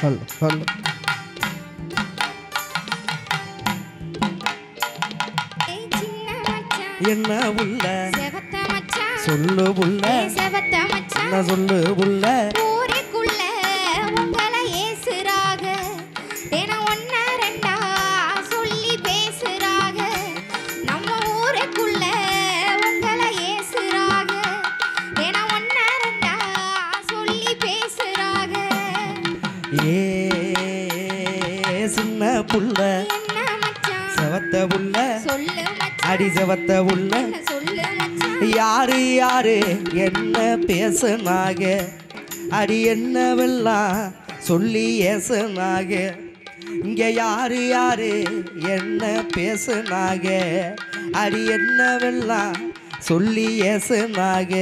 Hello hello ஏய் சின்ன மச்சான் என்ன உள்ள செவத்த மச்சான் சொல்லு புள்ள ஏய் செவத்த மச்சான் என்ன சொல்லு புள்ள ஊருக்குள்ள உங்களை ஏசுறாக தினம் ஒன்ன ரெண்டா சொல்லி பேசுறாக நம்ம ஊருக்குள்ள உங்களை ஏசுறாக தினம் ஒன்ன ரெண்டா சொல்லி பேசுறாக ஏ சின்ன புள்ள என்ன மச்சான் செவத்த புள்ள சொல்லு மச்சான் அடி செவத்த புள்ள என்ன சொல்லு மச்சான் யாரு யாரு என்ன பேசுனாக அடி என்னவெல்லாம் சொல்லி ஏசுனாக இங்க யாரு யாரு என்ன பேசுனாக அடி என்னவெல்லாம் சொல்லி ஏசுனாக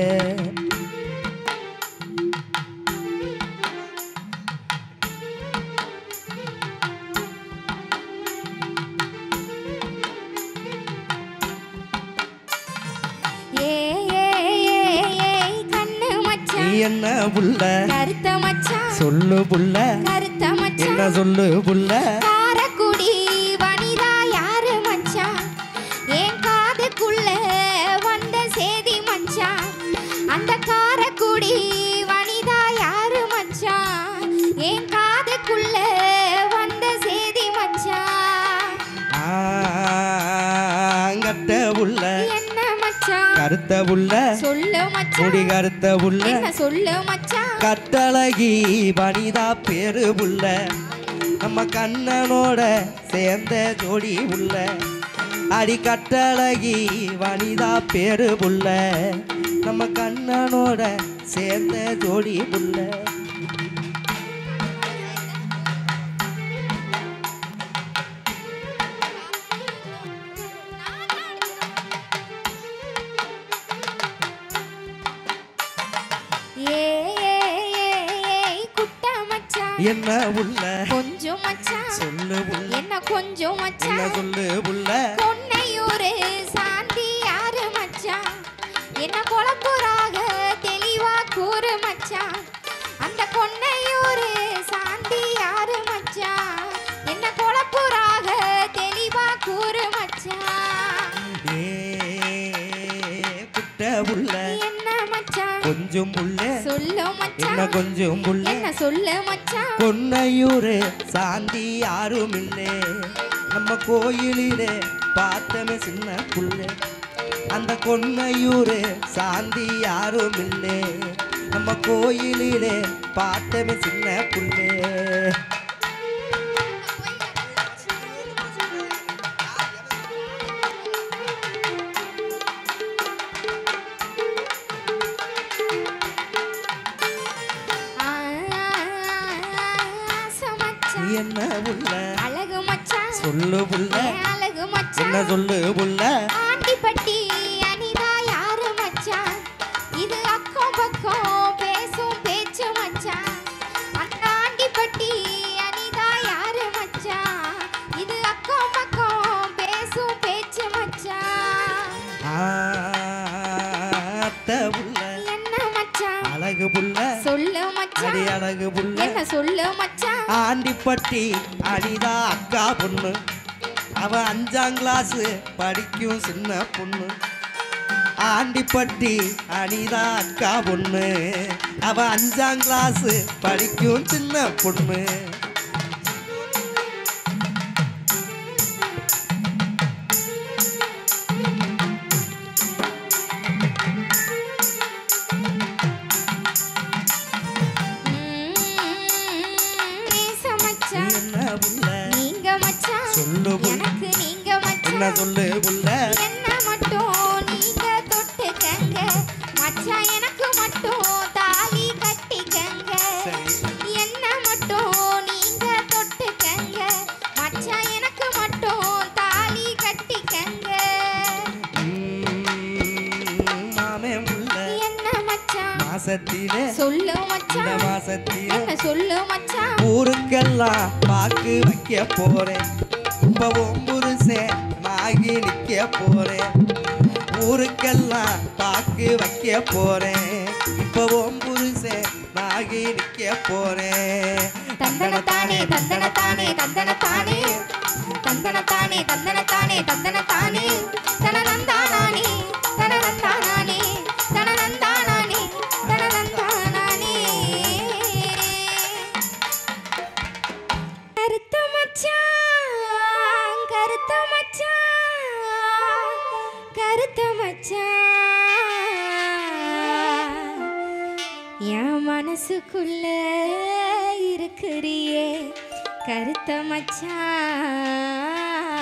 ஏய் ஏய் ஏய் ஏய் கண்ணு நீ மச்சான் என்ன புள்ள கருத்த மச்சான் சொல்லு புள்ள கருத்த என்ன மச்சான் சொல்லு புள்ள காரக்குடி வனிதா யாரு மச்சான் என் காதுக்குள்ள வந்த சேதி மச்சான் அந்த காரக்குடி வனிதா யாரு மச்சான் என் காதுக்குள்ள வந்த சேதி மச்சான் கட்ட புள்ள என்ன மச்சான் கருத்த புள்ள சொல்லு மச்சான் முடி கருத்த புள்ள என்ன சொல்லு மச்சான் கட்டழகி வனிதா பேரு புள்ள நம்ம கண்ணனோட சேர்ந்த ஜோடி உள்ள அடி கட்டழகி வனிதா பேரு புள்ள நம்ம கண்ணனோட சேர்ந்த ஜோடி புள்ள ஏய் ஏய் ஏய் ஏய் குட்ட மச்சான் என்ன உள்ள கொஞ்சம் மச்சான் சொல்லு புள்ள என்ன கொஞ்சம் என்ன மச்சான் சொல்லு புள்ள பொன்னையூரு சாந்தி யாரு மச்சான் என்ன குழப்புறாக தெளிவா கூறு மச்சான் அந்த கொன்னையூரு சாந்தி யாரு மச்சான் என்ன குழப்புறாக தெளிவா கூறு மச்சான் ஏ குட்ட புள்ள என்ன மச்சான் கொஞ்சம் புள்ள சொல்லு என்ன மச்சான் கொஞ்சம் புள்ள என்ன சொல்லு மச்சான் கொன்னையூரு சாந்தி யாரும் இல்லே நம்ம கோயிலிலே பார்த்தமே சின்ன புள்ள அந்த கொன்னையூரு சாந்தி யாரும் இல்லே நம்ம கோயிலிலே பார்த்தமே சின்ன புள்ளே ஆ, ஆ, ஆ, ஆசை மச்சான் என்ன புள்ள அழகு மச்சான் சொல்லு புள்ள ஏன் அழகு என்ன மச்சான் சொல்லு புள்ள ஆண்டிப்பட்டி அனிதா யாரு மச்சான் இது அக்கம் பக்கம் பேசும் பேச்சு மச்சான் அந்த ஆண்டிப்பட்டி அனிதா யாரு மச்சான் இது அக்கம் பக்கம் பேசும் பேச்சு மச்சான் ஆ, அத்தை புள்ள என்ன மச்சான் அழகு புள்ள சொல்லு அடி மச்சான் அழகு புள்ள என்ன சொல்லு மச்சான் ஆண்டிப்பட்டி அனிதா அக்கா பொண்ணு அவ அஞ்சாம் கிளாஸ் படிக்கும் சின்ன பொண்ணு ஆண்டிப்பட்டி அனிதா அக்கா பொண்ணு அவ அஞ்சாம் கிளாஸ் படிக்கும் சின்ன பொண்ணு ம், நேச நீ மச்சான் என்ன புள்ள நீங்க மச்சான் சொல்லு புள்ள எனக்கு நீங்க என்ன மச்சான் சொல்லு புள்ள என்ன மட்டும் நீங்க தொட்டுக்கங்க மச்சான் எனக்கு மட்டும் தாலி கட்டிக்கங்க சரி. என்ன மட்டும் நீங்க தொட்டுக்கங்க மச்சான் எனக்கு மட்டும் தாலி கட்டிக்கங்க ம், மாமே புள்ள என்ன மச்சான் மாசத்திலே சொல்லு இந்த மச்சான் மாசத்திலே என்ன சொல்லு மச்சான் ஊருக்கெல்லாம் பாக்கு வைக்க போறேன் இப்ப புருஷன் நாகி நிக்க போறேன் ஊருக்கெல்லாம் பாக்கு வைக்க போறேன் இப்ப புருஷன் நாகி அருகே நிக்க போறேன் தந்தனத்தானே தந்தனத்தானே தந்தனத்தானே தந்தனத்தானே தந்தனத்தானே தந்தனத்தானே தனநந்தானானே தனநந்தானானே தனநந்தானானே தனநந்தானானே கருத்த மச்சான் கருத்த மச்சான் கருத்த மச்சான் என் மனசுக்குள்ள இருக்கிறியே கருத்த மச்சான்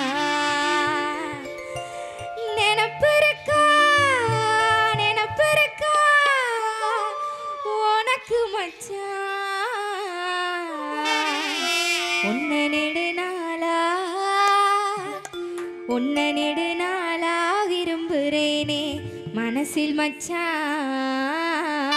நினப்பு இருக்கா நினப்பு இருக்கா உனக்கு மச்சான் உன்னை நெடுநாளா உன்னை நெடுநாளா விரும்புகிறேனே மனசில் மச்சான்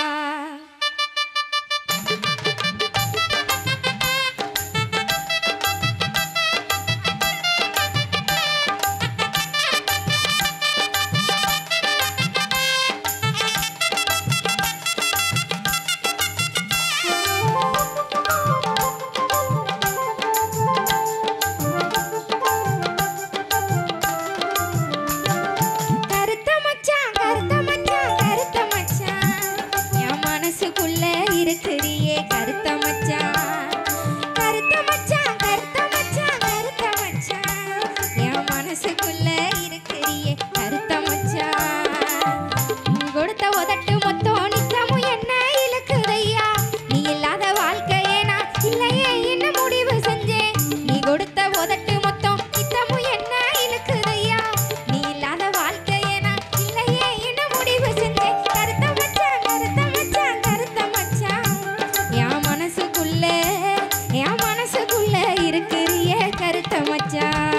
கருத்த மச்சான் கருத்த மச்சான் கருத்த மச்சான் என் மனசுக்குள்ள இருக்கிறியே கருத்த மச்சான் கருத்த மச்சான் கருத்த மச்சான் கருத்த மச்சான் என் மனசுக்குள்ள இருக்கிறியே கருத்த மச்சான் நீ கொடுத்த உதட்டு மொத்தம் நித்தமும் என்ன இழுக்குதையா நீ இல்லாத வாழ்க்கையே நான் இல்லையே என்ன முடிவு செஞ்சேன் நீ கொடுத்த உதட்டு மொத்தம் நித்தமும் என்ன இழுக்குதையா நீ இல்லாத வாழ்க்கையே நான் இல்லையே என்ன முடிவு செஞ்சேன் கருத்த மச்சான் கருத்த மச்சான் கருத்த மச்சான் என் மனசுக்குள்ள என் மனசுக்குள்ள இருக்கிறியே கருத்த மச்சான்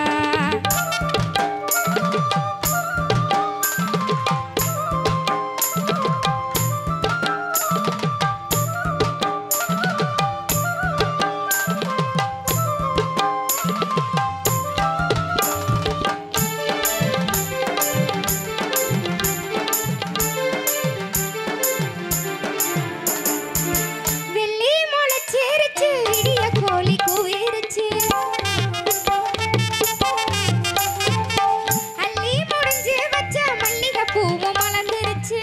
வெள்ளி முளைச்சேரிச்சு விடிய கோழி கூவிருச்சு அள்ளி முடிஞ்சு வச்ச மல்லிகை பூவும் மலர்ந்துருச்சு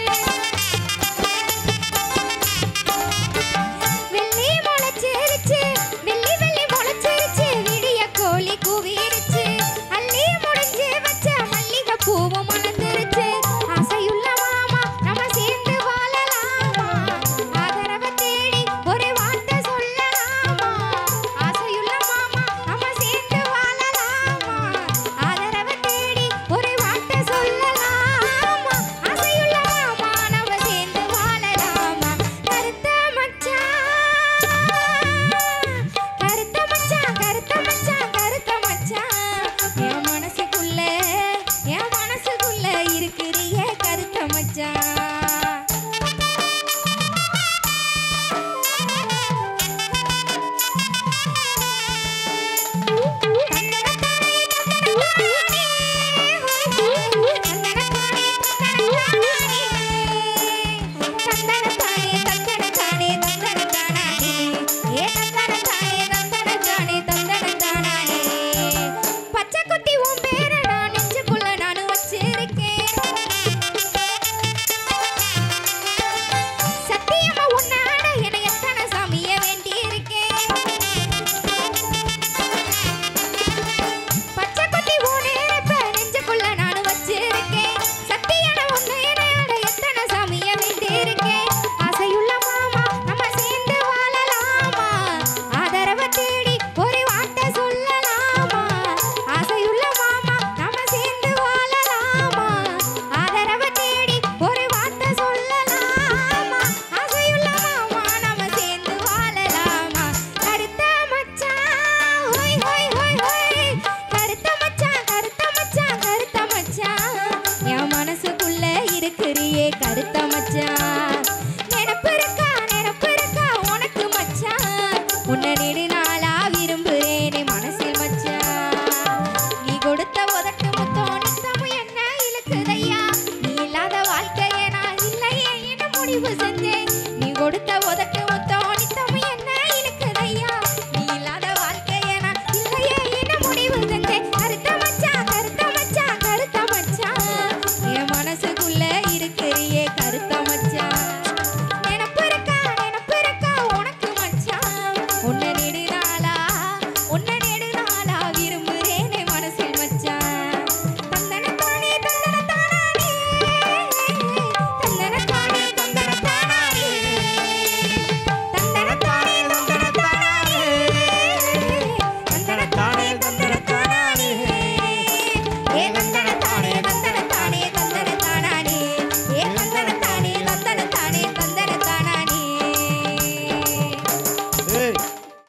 வெள்ளி முளைச்சேரிச்சு வெள்ளி வெள்ளி முளைச்சேரிச்சு விடிய கோழி கூவிருச்சு அள்ளி முடிஞ்சு வச்ச மல்லிகை பூவும் மலர்ந்துருச்சு ஆசையுள்ள மாமா நம்ம சேர்ந்து வாழலாமா ஆதரவை தேடி ஒரு வார்த்தை சொல்லலாமா ஆசையுள்ள மாமா நம்ம சேர்ந்து வாழலாமா ஆதரவை தேடி ஒரு வார்த்தை சொல்லலாமா ஆசையுள்ள மாமா நம்ம சேர்ந்து வாழலாமா கருத்த மச்சான் கருத்த மச்சான் கருத்த மச்சான் கருத்த மச்சான் என் மனசுக்குள்ள என் மனசுக்குள்ள இருக்கிறியே கருத்த மச்சான் பச்சை குத்தி